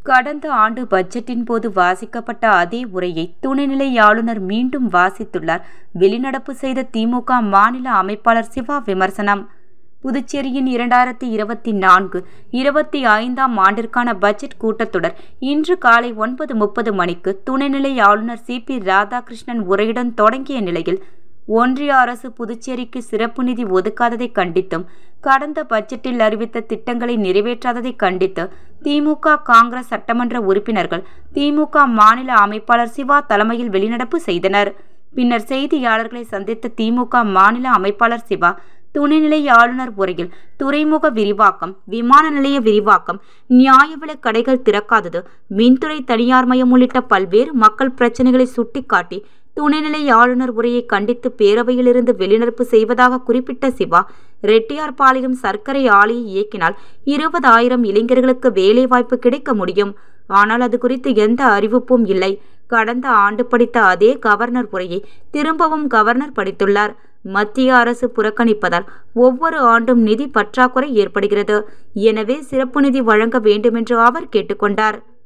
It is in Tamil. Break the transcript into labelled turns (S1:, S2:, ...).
S1: கடந்த ஆண்டு பட்ஜெட்டின் போது வாசிக்கப்பட்ட அதே உரையை துணைநிலை ஆளுநர் மீண்டும் வாசித்துள்ளார் வெளிநடப்பு செய்த திமுக மாநில அமைப்பாளர் சிவா விமர்சனம் புதுச்சேரியின் இரண்டாயிரத்தி இருபத்தி நான்கு இருபத்தி ஐந்தாம் ஆண்டிற்கான பட்ஜெட் கூட்டத்தொடர் இன்று காலை ஒன்பது முப்பது மணிக்கு துணைநிலை ஆளுநர் சி பி ராதாகிருஷ்ணன் உரையுடன் தொடங்கிய நிலையில் ஒன்றிய அரசு புதுச்சேரிக்கு சிறப்பு நிதி ஒதுக்காததை கண்டித்தும் கடந்த பட்ஜெட்டில் அறிவித்த திட்டங்களை நிறைவேற்றாததை கண்டித்து திமுக காங்கிரஸ் சட்டமன்ற உறுப்பினர்கள் திமுக மாநில அமைப்பாளர் சிவா தலைமையில் வெளிநடப்பு செய்தனர் பின்னர் செய்தியாளர்களை சந்தித்த திமுக மாநில அமைப்பாளர் சிவா துணைநிலை ஆளுநர் உரையில் துறைமுக விரிவாக்கம் விமான நிலைய விரிவாக்கம் நியாய விலைக் கடைகள் திறக்காதது மின்துறை தனியார்மயம் உள்ளிட்ட பல்வேறு மக்கள் பிரச்சனைகளை சுட்டிக்காட்டி துணைநிலை ஆளுநர் உரையை கண்டித்து பேரவையிலிருந்து வெளிநடப்பு செய்வதாக குறிப்பிட்ட சிவா ரெட்டியார்பாளையம் சர்க்கரை ஆலையை இயக்கினால் இருபதாயிரம் இளைஞர்களுக்கு வேலைவாய்ப்பு கிடைக்க முடியும் ஆனால் அது குறித்து எந்த அறிவிப்பும் இல்லை கடந்த ஆண்டு படித்த அதே கவர்னர் உரையை திரும்பவும் கவர்னர் படித்துள்ளார் மத்திய அரசு புறக்கணிப்பதால் ஒவ்வொரு ஆண்டும் நிதி பற்றாக்குறை ஏற்படுகிறது எனவே சிறப்பு நிதி வழங்க வேண்டுமென்று அவர் கேட்டுக்கொண்டார்